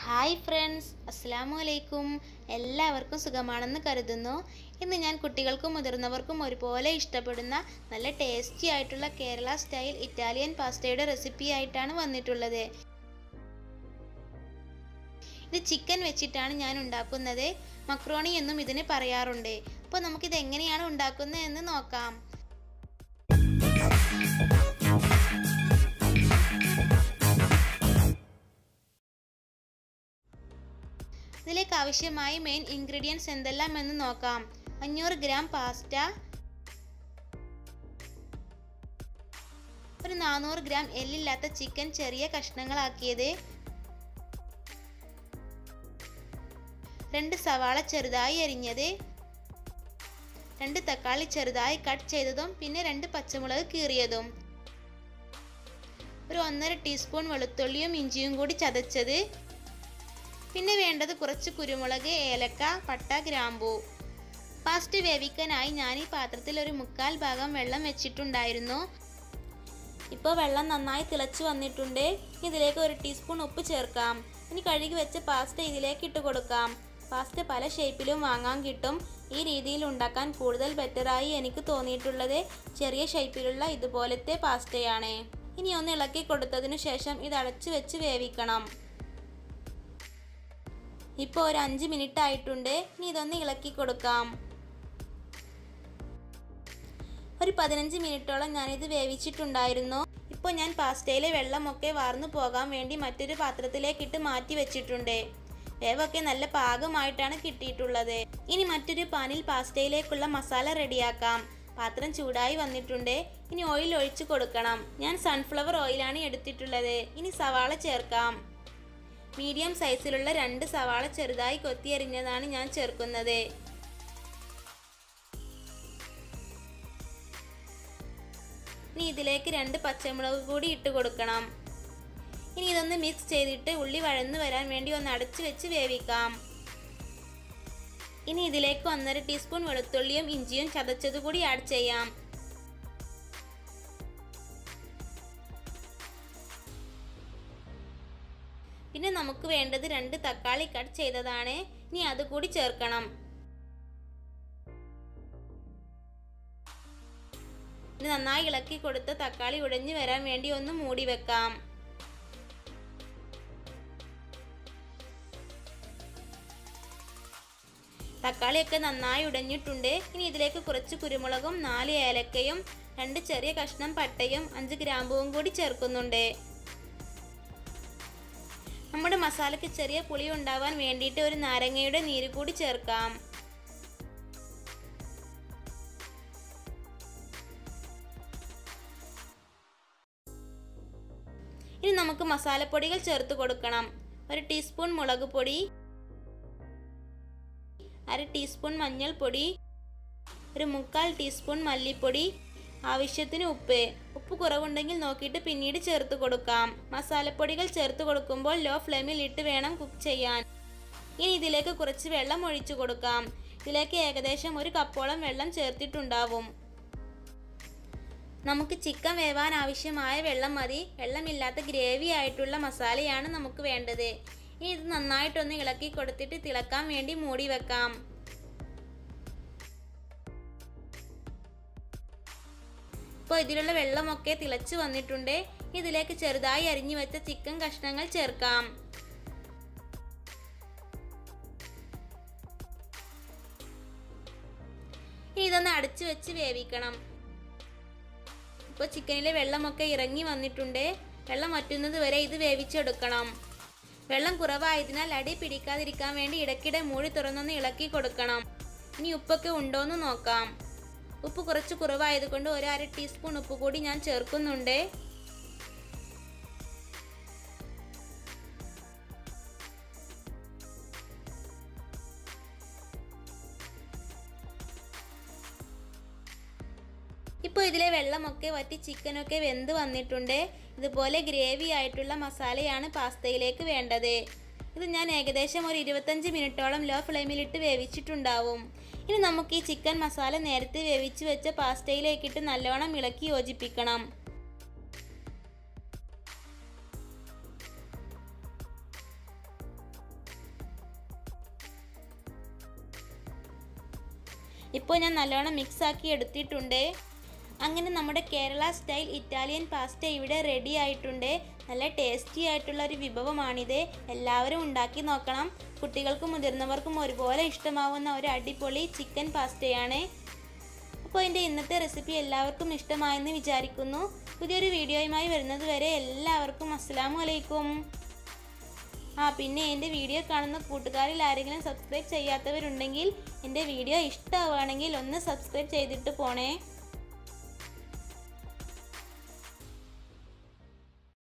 hi friends അസ്സാമു അലൈക്കും എല്ലാവർക്കും സുഖമാണെന്ന് കരുതുന്നു ഇന്ന് ഞാൻ കുട്ടികൾക്കും മുതിർന്നവർക്കും ഒരുപോലെ ഇഷ്ടപ്പെടുന്ന നല്ല ടേസ്റ്റി ആയിട്ടുള്ള കേരള സ്റ്റൈൽ ഇറ്റാലിയൻ പാസ്തയുടെ റെസിപ്പി ആയിട്ടാണ് വന്നിട്ടുള്ളത് ഇത് ചിക്കൻ വെച്ചിട്ടാണ് ഞാൻ ഉണ്ടാക്കുന്നത് മക്രോണി എന്നും ഇതിന് പറയാറുണ്ട് അപ്പോൾ നമുക്കിത് എങ്ങനെയാണ് ഉണ്ടാക്കുന്നത് എന്ന് നോക്കാം ഇതിലേക്ക് ആവശ്യമായ മെയിൻ ഇൻഗ്രീഡിയൻസ് എന്തെല്ലാം എന്ന് നോക്കാം അഞ്ഞൂറ് ഗ്രാം പാസ്റ്റ ഒരു നാനൂറ് ഗ്രാം എല്ലില്ലാത്ത ചിക്കൻ ചെറിയ കഷ്ണങ്ങളാക്കിയത് രണ്ട് സവാള ചെറുതായി അരിഞ്ഞത് രണ്ട് തക്കാളി ചെറുതായി കട്ട് ചെയ്തതും പിന്നെ രണ്ട് പച്ചമുളക് കീറിയതും ഒരു ഒന്നര ടീസ്പൂൺ വെളുത്തുള്ളിയും ഇഞ്ചിയും കൂടി ചതച്ചത് പിന്നെ വേണ്ടത് കുറച്ച് കുരുമുളക് ഏലക്ക പട്ട ഗ്രാമ്പൂ പാസ്റ്റ് വേവിക്കാനായി ഞാൻ ഈ പാത്രത്തിൽ ഒരു മുക്കാൽ ഭാഗം വെള്ളം വെച്ചിട്ടുണ്ടായിരുന്നു ഇപ്പോൾ വെള്ളം നന്നായി തിളച്ച് വന്നിട്ടുണ്ട് ഇതിലേക്ക് ഒരു ടീസ്പൂൺ ഉപ്പ് ചേർക്കാം ഇനി കഴുകി വെച്ച പാസ്ത ഇതിലേക്ക് ഇട്ട് കൊടുക്കാം പാസ്ത പല ഷേപ്പിലും വാങ്ങാൻ കിട്ടും ഈ രീതിയിൽ ഉണ്ടാക്കാൻ കൂടുതൽ ബെറ്ററായി എനിക്ക് തോന്നിയിട്ടുള്ളത് ചെറിയ ഷേപ്പിലുള്ള ഇതുപോലത്തെ പാസ്തയാണ് ഇനി ഒന്ന് ഇളക്കി കൊടുത്തതിനു ശേഷം ഇത് അടച്ചു വെച്ച് വേവിക്കണം ഇപ്പോൾ ഒരു അഞ്ച് മിനിറ്റ് ആയിട്ടുണ്ട് ഇനി ഇതൊന്ന് ഇളക്കി കൊടുക്കാം ഒരു പതിനഞ്ച് മിനിറ്റോളം ഞാനിത് വേവിച്ചിട്ടുണ്ടായിരുന്നു ഇപ്പോൾ ഞാൻ പാസ്റ്റയിലെ വെള്ളമൊക്കെ വാർന്നു പോകാൻ വേണ്ടി മറ്റൊരു പാത്രത്തിലേക്കിട്ട് മാറ്റി വെച്ചിട്ടുണ്ട് വേവൊക്കെ നല്ല പാകമായിട്ടാണ് കിട്ടിയിട്ടുള്ളത് ഇനി മറ്റൊരു പാനിൽ പാസ്റ്റയിലേക്കുള്ള മസാല റെഡിയാക്കാം പാത്രം ചൂടായി വന്നിട്ടുണ്ട് ഇനി ഓയിൽ ഒഴിച്ചു കൊടുക്കണം ഞാൻ സൺഫ്ലവർ ഓയിലാണ് എടുത്തിട്ടുള്ളത് ഇനി സവാള ചേർക്കാം മീഡിയം സൈസിലുള്ള രണ്ട് സവാള ചെറുതായി കൊത്തിയരിഞ്ഞതാണ് ഞാൻ ചേർക്കുന്നത് ഇനി ഇതിലേക്ക് രണ്ട് പച്ചമുളക് കൂടി ഇട്ട് കൊടുക്കണം ഇനി ഇതൊന്ന് മിക്സ് ചെയ്തിട്ട് ഉള്ളി വഴന്നു വരാൻ വേണ്ടി ഒന്ന് അടച്ചു വെച്ച് വേവിക്കാം ഇനി ഇതിലേക്ക് ഒന്നര ടീസ്പൂൺ വെളുത്തുള്ളിയും ഇഞ്ചിയും ചതച്ചത് കൂടി ആഡ് ചെയ്യാം പിന്നെ നമുക്ക് വേണ്ടത് രണ്ട് തക്കാളി കട്ട് ചെയ്തതാണ് ഇനി അത് കൂടി ചേർക്കണം ഇനി നന്നായി ഇളക്കി കൊടുത്ത് തക്കാളി ഉടഞ്ഞു വരാൻ വേണ്ടി ഒന്ന് മൂടി വെക്കാം തക്കാളിയൊക്കെ നന്നായി ഉടഞ്ഞിട്ടുണ്ട് ഇനി ഇതിലേക്ക് കുറച്ച് കുരുമുളകും നാല് ഏലക്കയും രണ്ട് ചെറിയ കഷ്ണം പട്ടയും അഞ്ച് ഗ്രാമ്പുവും കൂടി ചേർക്കുന്നുണ്ട് നമ്മുടെ മസാലയ്ക്ക് ചെറിയ പുളി ഉണ്ടാവാൻ വേണ്ടിയിട്ട് ഒരു നാരങ്ങയുടെ നീര് കൂടി ചേർക്കാം ഇനി നമുക്ക് മസാലപ്പൊടികൾ ചേർത്ത് കൊടുക്കണം ഒരു ടീസ്പൂൺ മുളക് പൊടി അര ടീസ്പൂൺ മഞ്ഞൾപ്പൊടി ഒരു മുക്കാൽ ടീസ്പൂൺ മല്ലിപ്പൊടി ആവശ്യത്തിന് ഉപ്പ് ഉപ്പ് കുറവുണ്ടെങ്കിൽ നോക്കിയിട്ട് പിന്നീട് ചേർത്ത് കൊടുക്കാം മസാലപ്പൊടികൾ ചേർത്ത് കൊടുക്കുമ്പോൾ ലോ ഫ്ലെയിമിൽ ഇട്ട് വേണം കുക്ക് ചെയ്യാൻ ഇനി ഇതിലേക്ക് കുറച്ച് വെള്ളം ഒഴിച്ചു കൊടുക്കാം ഇതിലേക്ക് ഏകദേശം ഒരു കപ്പോളം വെള്ളം ചേർത്തിട്ടുണ്ടാവും നമുക്ക് ചിക്കൻ വേവാൻ ആവശ്യമായ വെള്ളം മതി വെള്ളമില്ലാത്ത ഗ്രേവി ആയിട്ടുള്ള മസാലയാണ് നമുക്ക് വേണ്ടത് ഇനി ഇത് നന്നായിട്ടൊന്ന് ഇളക്കി കൊടുത്തിട്ട് തിളക്കാൻ വേണ്ടി മൂടി വെക്കാം ഇപ്പോൾ ഇതിലുള്ള വെള്ളമൊക്കെ തിളച്ച് വന്നിട്ടുണ്ട് ഇതിലേക്ക് ചെറുതായി അരിഞ്ഞു വെച്ച ചിക്കൻ കഷ്ണങ്ങൾ ചേർക്കാം ഇനി ഇതൊന്ന് അടച്ചു വെച്ച് വേവിക്കണം ഇപ്പോൾ ചിക്കനിലെ വെള്ളമൊക്കെ ഇറങ്ങി വന്നിട്ടുണ്ട് വെള്ളം വറ്റുന്നത് വരെ ഇത് വേവിച്ചെടുക്കണം വെള്ളം കുറവായതിനാൽ അടി പിടിക്കാതിരിക്കാൻ വേണ്ടി ഇടയ്ക്കിടെ മൂടി തുറന്നൊന്ന് ഇളക്കി കൊടുക്കണം ഇനി ഉപ്പൊക്കെ ഉണ്ടോയെന്ന് നോക്കാം ഉപ്പ് കുറച്ച് കുറവായതുകൊണ്ട് ഒരു അര ടീസ്പൂൺ ഉപ്പ് കൂടി ഞാൻ ചേർക്കുന്നുണ്ട് ഇപ്പോൾ ഇതിലെ വെള്ളമൊക്കെ വറ്റി ചിക്കനൊക്കെ വെന്ത് വന്നിട്ടുണ്ട് ഇതുപോലെ ഗ്രേവി ആയിട്ടുള്ള മസാലയാണ് പാസ്തയിലേക്ക് വേണ്ടത് ഇത് ഞാൻ ഏകദേശം ഒരു ഇരുപത്തഞ്ച് മിനിറ്റോളം ലോ ഫ്ലെയിമിലിട്ട് വേവിച്ചിട്ടുണ്ടാവും ഇനി നമുക്ക് ഈ ചിക്കൻ മസാല നേരത്തെ വേവിച്ച് വെച്ച പാസ്തയിലേക്കിട്ട് നല്ലോണം ഇളക്കി യോജിപ്പിക്കണം ഇപ്പോൾ ഞാൻ നല്ലോണം മിക്സ് ആക്കി എടുത്തിട്ടുണ്ട് അങ്ങനെ നമ്മുടെ കേരള സ്റ്റൈൽ ഇറ്റാലിയൻ പാസ്ത ഇവിടെ റെഡി ആയിട്ടുണ്ട് നല്ല ടേസ്റ്റി ആയിട്ടുള്ള ഒരു വിഭവമാണിത് എല്ലാവരും ഉണ്ടാക്കി നോക്കണം കുട്ടികൾക്കും മുതിർന്നവർക്കും ഒരുപോലെ ഇഷ്ടമാവുന്ന ഒരു അടിപൊളി ചിക്കൻ പാസ്തയാണ് അപ്പോൾ എൻ്റെ ഇന്നത്തെ റെസിപ്പി എല്ലാവർക്കും ഇഷ്ടമായെന്ന് വിചാരിക്കുന്നു പുതിയൊരു വീഡിയോയുമായി വരുന്നത് വരെ എല്ലാവർക്കും അസ്സലാമു അലൈക്കും ആ പിന്നെ എൻ്റെ വീഡിയോ കാണുന്ന കൂട്ടുകാരിൽ ആരെങ്കിലും സബ്സ്ക്രൈബ് ചെയ്യാത്തവരുണ്ടെങ്കിൽ എൻ്റെ വീഡിയോ ഇഷ്ടമാവുകയാണെങ്കിൽ ഒന്ന് സബ്സ്ക്രൈബ് ചെയ്തിട്ട് പോണേ